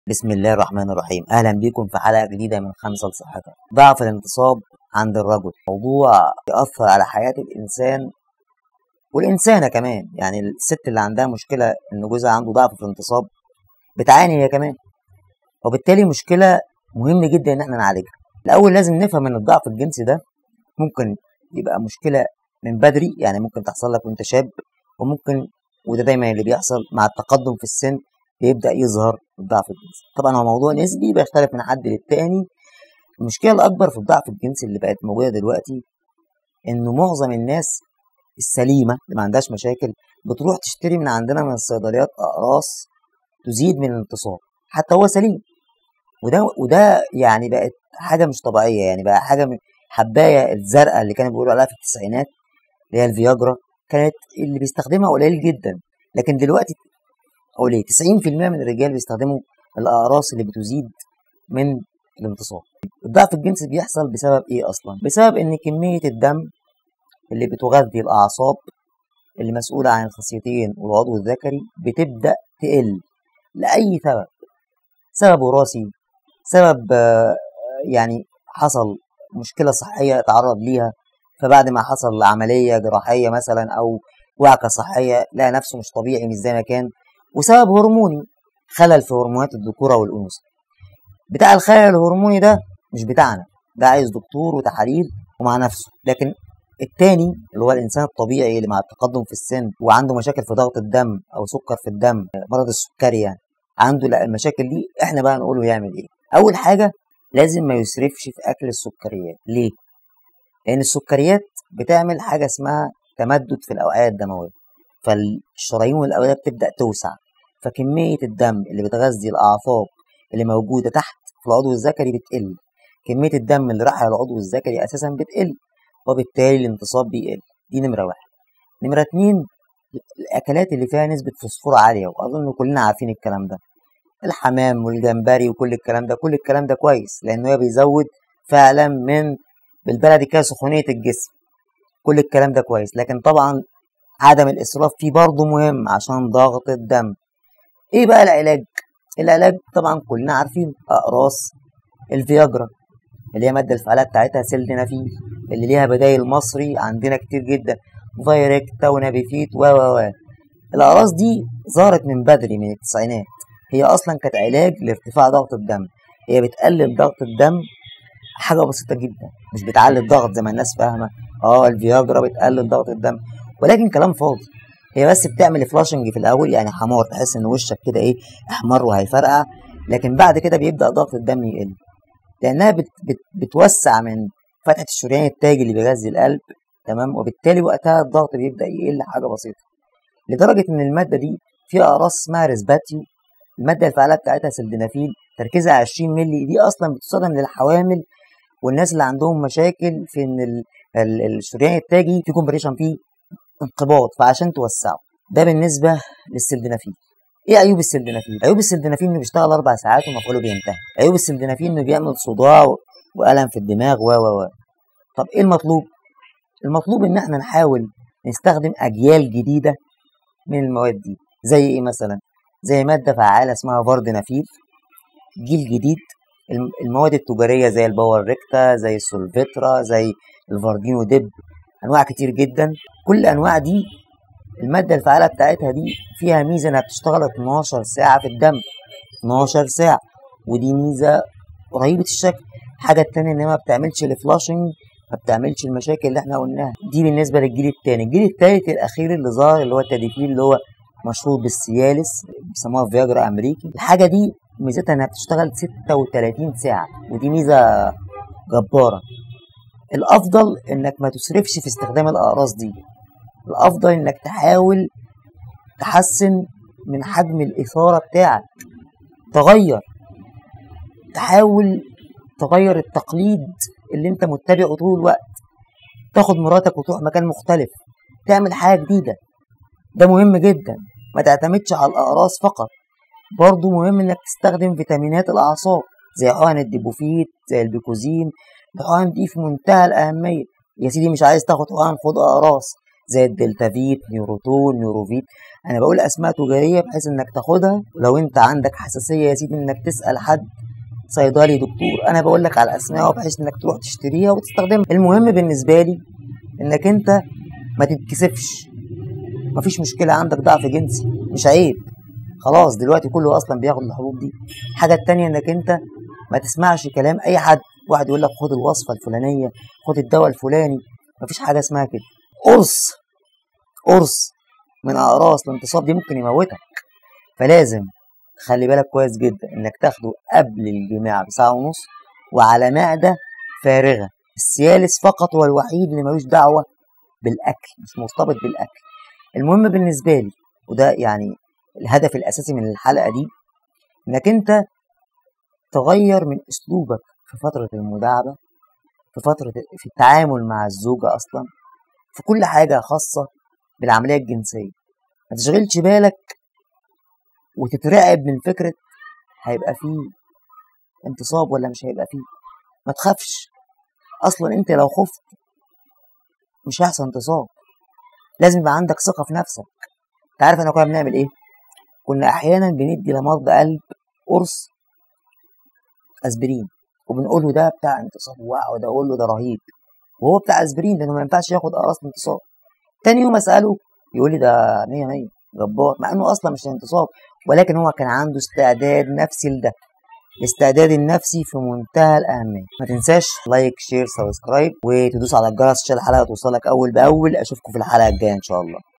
بسم الله الرحمن الرحيم اهلا بكم في حلقه جديده من خمسه لصحتك ضعف الانتصاب عند الرجل موضوع يأثر على حياه الانسان والانسانه كمان يعني الست اللي عندها مشكله ان جوزها عنده ضعف في الانتصاب بتعاني هي كمان وبالتالي مشكله مهم جدا ان احنا نعالجها الاول لازم نفهم ان الضعف الجنسي ده ممكن يبقى مشكله من بدري يعني ممكن تحصل لك وانت شاب وممكن وده دايما اللي بيحصل مع التقدم في السن بيبدا يظهر الضعف الجنسي طبعا هو موضوع نسبي بيختلف من حد للتاني المشكله الاكبر في الضعف الجنسي اللي بقت موجوده دلوقتي انه معظم الناس السليمه اللي ما عندهاش مشاكل بتروح تشتري من عندنا من الصيدليات اقراص تزيد من الانتصاب حتى هو سليم وده وده يعني بقت حاجه مش طبيعيه يعني بقى حاجه من حبايه الزرقاء اللي كانوا بيقولوا عليها في التسعينات اللي هي الفياجرا كانت اللي بيستخدمها قليل جدا لكن دلوقتي حوالي 90% من الرجال بيستخدموا الاقراص اللي بتزيد من الانتصاب الضعف الجنسي بيحصل بسبب ايه اصلا بسبب ان كميه الدم اللي بتغذي الاعصاب اللي مسؤوله عن الخصيتين والعضو الذكري بتبدا تقل لاي سبب سبب وراثي سبب آه، يعني حصل مشكله صحيه تعرض ليها فبعد ما حصل عمليه جراحيه مثلا او وعكه صحيه لقى نفسه مش طبيعي مش زي ما كان وسبب هرموني خلل في هرمونات الذكوره والانوثه بتاع الخلل الهرموني ده مش بتاعنا ده عايز دكتور وتحاليل ومع نفسه لكن التاني اللي هو الانسان الطبيعي اللي مع التقدم في السن وعنده مشاكل في ضغط الدم او سكر في الدم مرض السكري يعني عنده لا المشاكل دي احنا بقى نقول له يعمل ايه اول حاجه لازم ما يسرفش في اكل السكريات ليه لان السكريات بتعمل حاجه اسمها تمدد في الاوعيه الدمويه فالشرايين والاوعيه بتبدا توسع فكميه الدم اللي بتغذي الاعصاب اللي موجوده تحت في العضو الذكري بتقل كميه الدم اللي رايحه للعضو الذكري اساسا بتقل وبالتالي الانتصاب بيقل دي نمره واحد نمره اتنين الاكلات اللي فيها نسبه فوسفور عاليه واظن كلنا عارفين الكلام ده الحمام والجمبري وكل الكلام ده كل الكلام ده كويس لانه هو بيزود فعلا من بالبلدي كده سخونيه الجسم كل الكلام ده كويس لكن طبعا عدم الاسراف فيه برضه مهم عشان ضغط الدم ايه بقى العلاج العلاج طبعا كلنا عارفين اقراص الفياجرا اللي هي ماده الفعاله بتاعتها سيلدينافيل اللي ليها بدايل مصري عندنا كتير جدا فايركتا ونابيفيت و و و الاقراص دي ظهرت من بدري من التسعينات هي اصلا كانت علاج لارتفاع ضغط الدم هي بتقلل ضغط الدم حاجه بسيطه جدا مش بتعلي الضغط زي ما الناس فاهمه اه الفياجرا بتقلل ضغط الدم ولكن كلام فاضي هي بس بتعمل فلاشنج في الاول يعني حمار تحس ان وشك كده ايه احمر وهيفرقع لكن بعد كده بيبدا ضغط الدم يقل لانها بت بت بتوسع من فتحه الشريان التاجي اللي بيغذي القلب تمام وبالتالي وقتها الضغط بيبدا يقل حاجه بسيطه لدرجه ان الماده دي فيها اقراص اسمها ريسباتيو الماده الفعاله بتاعتها سلدنافيل تركيزها 20 مللي دي اصلا بتستخدم للحوامل والناس اللي عندهم مشاكل في ان ال- ال- الشريان التاجي في كومبريشن فيه انقباض فعشان توسعه ده بالنسبه للسلدنافيل ايه عيوب السلدنافيل عيوب السلدنافيل انه بيشتغل اربع ساعات ومفعوله بينتهي عيوب السلدنافيل انه بيعمل صداع و- والم في الدماغ و و و طب ايه المطلوب المطلوب ان احنا نحاول نستخدم اجيال جديده من المواد دي زي ايه مثلا زي ماده فعاله اسمها فاردنافيل جيل جديد الم- المواد التجاريه زي الباور ريكتا زي السولفيترا زي الفاردينو ديب انواع كتير جدا كل الانواع دي الماده الفعاله بتاعتها دي فيها ميزه انها بتشتغل 12 ساعه في الدم 12 ساعه ودي ميزه رهيبه الشكل الحاجه التانية ان هي ما بتعملش الفلاشنج ما بتعملش المشاكل اللي احنا قلناها دي بالنسبه للجيل التاني الجيل التالت الاخير اللي ظهر اللي هو التديفيل اللي هو مشهور بالسيالس بيسموها فياجرا امريكي الحاجه دي ميزتها انها بتشتغل 36 ساعه ودي ميزه جباره الافضل انك ما تسرفش في استخدام الاقراص دي الافضل انك تحاول تحسن من حجم الاثاره بتاعك تغير تحاول تغير التقليد اللي انت متبعه طول الوقت تاخد مراتك وتروح مكان مختلف تعمل حاجه جديده ده مهم جدا ما تعتمدش على الاقراص فقط برضو مهم انك تستخدم فيتامينات الاعصاب زي حقن الديبوفيت زي البيكوزين الحقن دي في منتهى الاهميه يا سيدي مش عايز تاخد حقن خد اقراص زي الدلتافيت نيوروتون نيوروفيت انا بقول اسماء تجاريه بحيث انك تاخدها لو انت عندك حساسيه يا سيدي انك تسال حد صيدلي دكتور انا بقول لك على اسماء بحيث انك تروح تشتريها وتستخدمها المهم بالنسبه لي انك انت ما تتكسفش مفيش مشكله عندك ضعف جنسي مش عيب خلاص دلوقتي كله اصلا بياخد الحبوب دي الحاجه التانية انك انت ما تسمعش كلام اي حد واحد يقول لك خد الوصفه الفلانيه خد الدواء الفلاني مفيش حاجه اسمها كده قرص قرص من اقراص الانتصاب دي ممكن يموتك فلازم خلي بالك كويس جدا انك تاخده قبل الجماع بساعه ونص وعلى معده فارغه السيالس فقط هو الوحيد اللي ملوش دعوه بالاكل مش مرتبط بالاكل المهم بالنسبه لي وده يعني الهدف الاساسي من الحلقه دي انك انت تغير من اسلوبك في فتره المداعبه في فتره في التعامل مع الزوجه اصلا في كل حاجه خاصه بالعمليه الجنسيه ما تشغلش بالك وتترعب من فكره هيبقى فيه انتصاب ولا مش هيبقى فيه ما تخافش اصلا انت لو خفت مش هيحصل انتصاب لازم يبقى عندك ثقه في نفسك انت عارف احنا كنا بنعمل ايه كنا احيانا بندي لمرضى قلب قرص اسبرين وبنقول له ده بتاع انتصاب واقعد اقول له ده رهيب وهو بتاع اسبرين لانه ما ينفعش ياخد اقراص انتصاب تاني يوم اساله يقول لي ده 100 100 جبار مع انه اصلا مش انتصاب ولكن هو كان عنده استعداد نفسي لده الاستعداد النفسي في منتهى الاهميه ما تنساش لايك شير سبسكرايب وتدوس على الجرس عشان الحلقه توصلك اول باول اشوفكم في الحلقه الجايه ان شاء الله